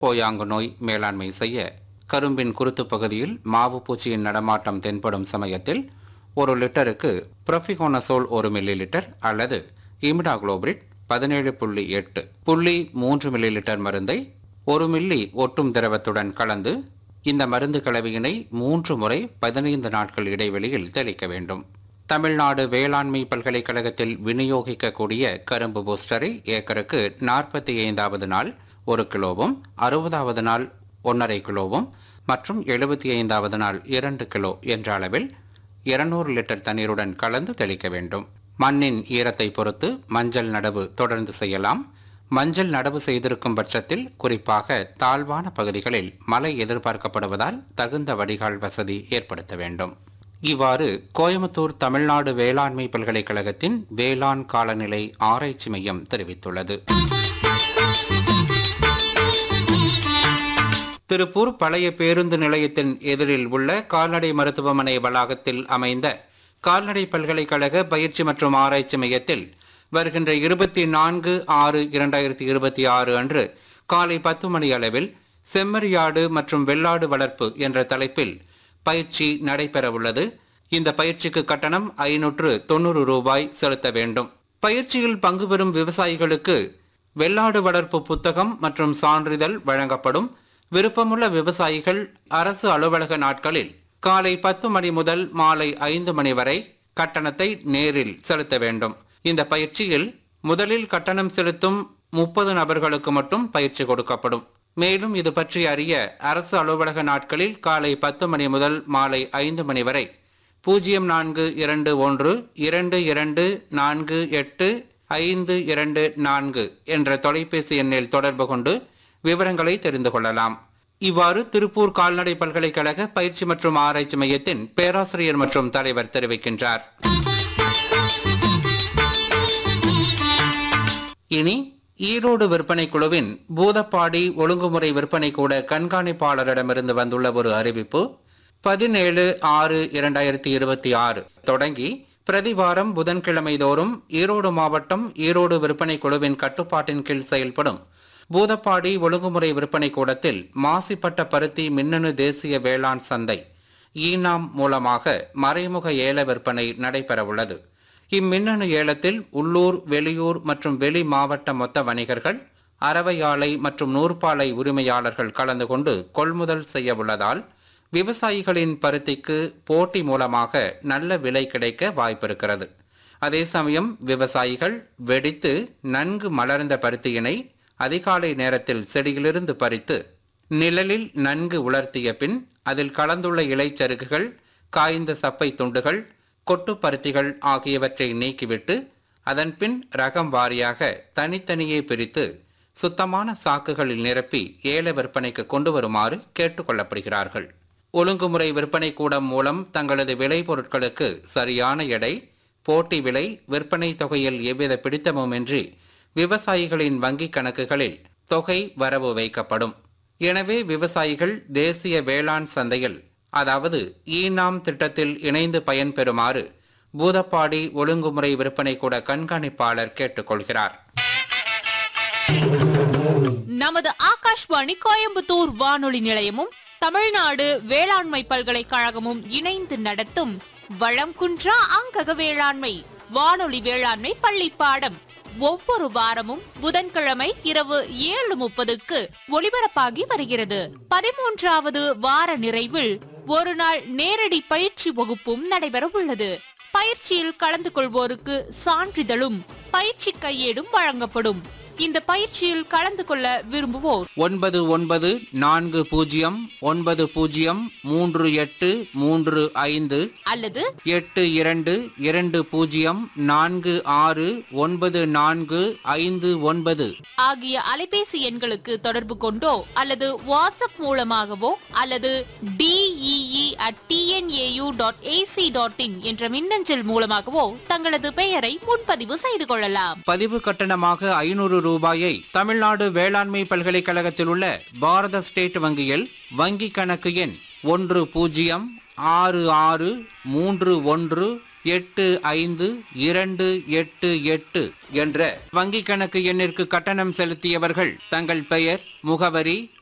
போயாங்கு நோய் மேலாண்மை செய்ய கரும்பின் குருத்து பகுதியில் மாவு பூச்சியின் நடமாட்டம் தென்படும் சமயத்தில் ஒரு லிட்டருக்கு ப்ரொஃபிகோனசோல் ஒரு மில்லி லிட்டர் அல்லது இமிடாகுளோபிரிட் பதினேழு புள்ளி எட்டு புள்ளி மூன்று மில்லி லிட்டர் மருந்தை ஒரு மில்லி ஒட்டும் திரவத்துடன் கலந்து இந்த மருந்து கலவையினை மூன்று முறை பதினைந்து நாட்கள் இடைவெளியில் தெளிக்க வேண்டும் தமிழ்நாடு வேளாண்மை பல்கலைக்கழகத்தில் விநியோகிக்கக்கூடிய கரும்பு பூஸ்டரை ஏக்கருக்கு நாற்பத்தி ஐந்தாவது நாள் ஒரு கிலோவும் அறுபதாவது நாள் ஒன்றரை கிலோவும் மற்றும் எழுபத்தி ஐந்தாவது நாள் இரண்டு கிலோ என்ற அளவில் இருநூறு லிட்டர் தண்ணீருடன் கலந்து தெளிக்க வேண்டும் மண்ணின் ஈரத்தை பொறுத்து மஞ்சள் நடவு தொடர்ந்து செய்யலாம் மஞ்சள் நடவு செய்திருக்கும் பட்சத்தில் குறிப்பாக தாழ்வான பகுதிகளில் மழை எதிர்பார்க்கப்படுவதால் தகுந்த வடிகால் வசதி ஏற்படுத்த வேண்டும் இவ்வாறு கோயம்புத்தூர் தமிழ்நாடு வேளாண்மை பல்கலைக்கழகத்தின் வேளாண் காலநிலை ஆராய்ச்சி மையம் தெரிவித்துள்ளது திருப்பூர் பழைய பேருந்து நிலையத்தின் எதிரில் உள்ள கால்நடை மருத்துவமனை வளாகத்தில் அமைந்த கால்நடை பல்கலைக்கழக பயிற்சி மற்றும் ஆராய்ச்சி மையத்தில் வருகின்ற இருபத்தி நான்கு ஆறு இரண்டாயிரத்தி இருபத்தி ஆறு அன்று காலை பத்து மணி அளவில் செம்மறியாடு மற்றும் வெள்ளாடு வளர்ப்பு என்ற தலைப்பில் பயிற்சி நடைபெறவுள்ளது இந்த பயிற்சிக்கு கட்டணம் ஐநூற்று தொண்ணூறு ரூபாய் செலுத்த வேண்டும் பயிற்சியில் பங்கு பெறும் விவசாயிகளுக்கு வெள்ளாடு வளர்ப்பு புத்தகம் மற்றும் சான்றிதழ் வழங்கப்படும் விருப்பமுள்ள விவசாயிகள் அரசு அலுவலக நாட்களில் காலை பத்து மணி முதல் மாலை ஐந்து மணி வரை கட்டணத்தை நேரில் செலுத்த வேண்டும் இந்த பயிற்சியில் முதலில் கட்டணம் செலுத்தும் முப்பது நபர்களுக்கு மட்டும் பயிற்சி கொடுக்கப்படும் மேலும் இது பற்றி அறிய அரசு அலுவலக நாட்களில் காலை பத்து மணி முதல் மாலை ஐந்து மணி வரை பூஜ்ஜியம் நான்கு இரண்டு ஒன்று இரண்டு இரண்டு நான்கு எட்டு ஐந்து இரண்டு நான்கு என்ற தொலைபேசி எண்ணில் தொடர்பு கொண்டு விவரங்களை தெரிந்து கொள்ளலாம் இவ்வாறு திருப்பூர் கால்நடை பல்கலைக்கழக பயிற்சி மற்றும் ஆராய்ச்சி மையத்தின் பேராசிரியர் மற்றும் தலைவர் தெரிவிக்கின்றார் இனி ஈரோடு விற்பனை குழுவின் பூதப்பாடி ஒழுங்குமுறை விற்பனை கூட கண்காணிப்பாளரிடமிருந்து வந்துள்ள ஒரு அறிவிப்பு பதினேழு ஆறு இரண்டாயிரத்தி இருபத்தி ஆறு தொடங்கி பிரதிவாரம் புதன்கிழமை தோறும் ஈரோடு மாவட்டம் ஈரோடு விற்பனை குழுவின் கட்டுப்பாட்டின் கீழ் செயல்படும் பூதப்பாடி ஒழுங்குமுறை விற்பனை கூடத்தில் மாசிப்பட்ட பருத்தி மின்னணு தேசிய வேளாண் சந்தை ஈனாம் மூலமாக மறைமுக ஏல விற்பனை நடைபெறவுள்ளது இம்மின்னணு ஏலத்தில் உள்ளூர் வெளியூர் மற்றும் வெளி மாவட்ட மொத்த வணிகர்கள் அரவை ஆலை மற்றும் நூற்பாலை உரிமையாளர்கள் கலந்து கொண்டு கொள்முதல் செய்ய உள்ளதால் விவசாயிகளின் பருத்திக்கு போட்டி மூலமாக நல்ல விலை கிடைக்க வாய்ப்பிருக்கிறது அதே சமயம் விவசாயிகள் வெடித்து நன்கு மலர்ந்த பருத்தியினை அதிகாலை நேரத்தில் செடியிலிருந்து பறித்து நிழலில் நன்கு உலர்த்திய பின் அதில் கலந்துள்ள இலைச்சருகுகள் காய்ந்த சப்பை துண்டுகள் கொட்டு பருத்திகள் ஆகியவற்றை நீக்கிவிட்டு அதன் பின் ரகம் வாரியாக தனித்தனியே பிரித்து சுத்தமான சாக்குகளில் நிரப்பி ஏல விற்பனைக்கு கொண்டு வருமாறு கேட்டுக்கொள்ளப்படுகிறார்கள் ஒழுங்குமுறை விற்பனை கூடம் மூலம் தங்களது விளைபொருட்களுக்கு சரியான எடை போட்டி விலை விற்பனை தொகையில் எவ்வித பிடித்தமுமின்றி விவசாயிகளின் வங்கிக் கணக்குகளில் தொகை வரவு வைக்கப்படும் எனவே விவசாயிகள் தேசிய வேளாண் சந்தையில் அதாவது ஈனாம் திட்டத்தில் இணைந்து பயன்பெறுமாறு பூதப்பாடி ஒழுங்குமுறை விற்பனை கூட கண்காணிப்பாளர் கேட்டுக்கொள்கிறார் நமது ஆகாஷ்வாணி கோயம்புத்தூர் வானொலி நிலையமும் தமிழ்நாடு வேளாண்மை பல்கலைக்கழகமும் இணைந்து நடத்தும் வளம் குன்றா அங்கக வேளாண்மை வானொலி வேளாண்மை பள்ளி பாடம் ஒவ்வொரு வாரமும் புதன்கிழமை இரவு ஏழு முப்பதுக்கு ஒளிபரப்பாகி வருகிறது பதிமூன்றாவது வார நிறைவில் ஒரு நாள் நேரடி பயிற்சி வகுப்பும் நடைபெற உள்ளது பயிற்சியில் கலந்து கொள்வோருக்கு சான்றிதழும் பயிற்சி கையேடும் வழங்கப்படும் இந்த பயிற்சியில் கலந்து கொள்ள விரும்புவோர் ஒன்பது ஒன்பது நான்கு பூஜ்ஜியம் ஒன்பது பூஜ்ஜியம் மூன்று எட்டு மூன்று ஐந்து அல்லது எட்டு இரண்டு இரண்டு பூஜ்ஜியம் நான்கு ஆறு ஒன்பது நான்கு ஐந்து ஒன்பது ஆகிய அலைபேசி எண்களுக்கு தொடர்பு கொண்டோ அல்லது வாட்ஸ்அப் மூலமாகவோ அல்லது DEE at TNAU dot AC dot IN என்ற மின்னஞ்சல் மூலமாகவோ தங்களது பெயரை முன்பதிவு செய்து கொள்ளலாம் பதிவு கட்டணமாக ஐநூறு ரூபாயை தமிழ்நாடு வேளாண்மை பல்கலைக்கழகத்தில் உள்ள பாரத ஸ்டேட் வங்கியில் வங்கி கணக்கு எண் ஒன்று பூஜ்ஜியம் ஆறு ஆறு மூன்று ஒன்று எட்டு ஐந்து இரண்டு எட்டு எட்டு என்ற வங்கி கணக்கு எண்ணிற்கு கட்டணம் செலுத்தியவர்கள் தங்கள் பெயர் முகவரி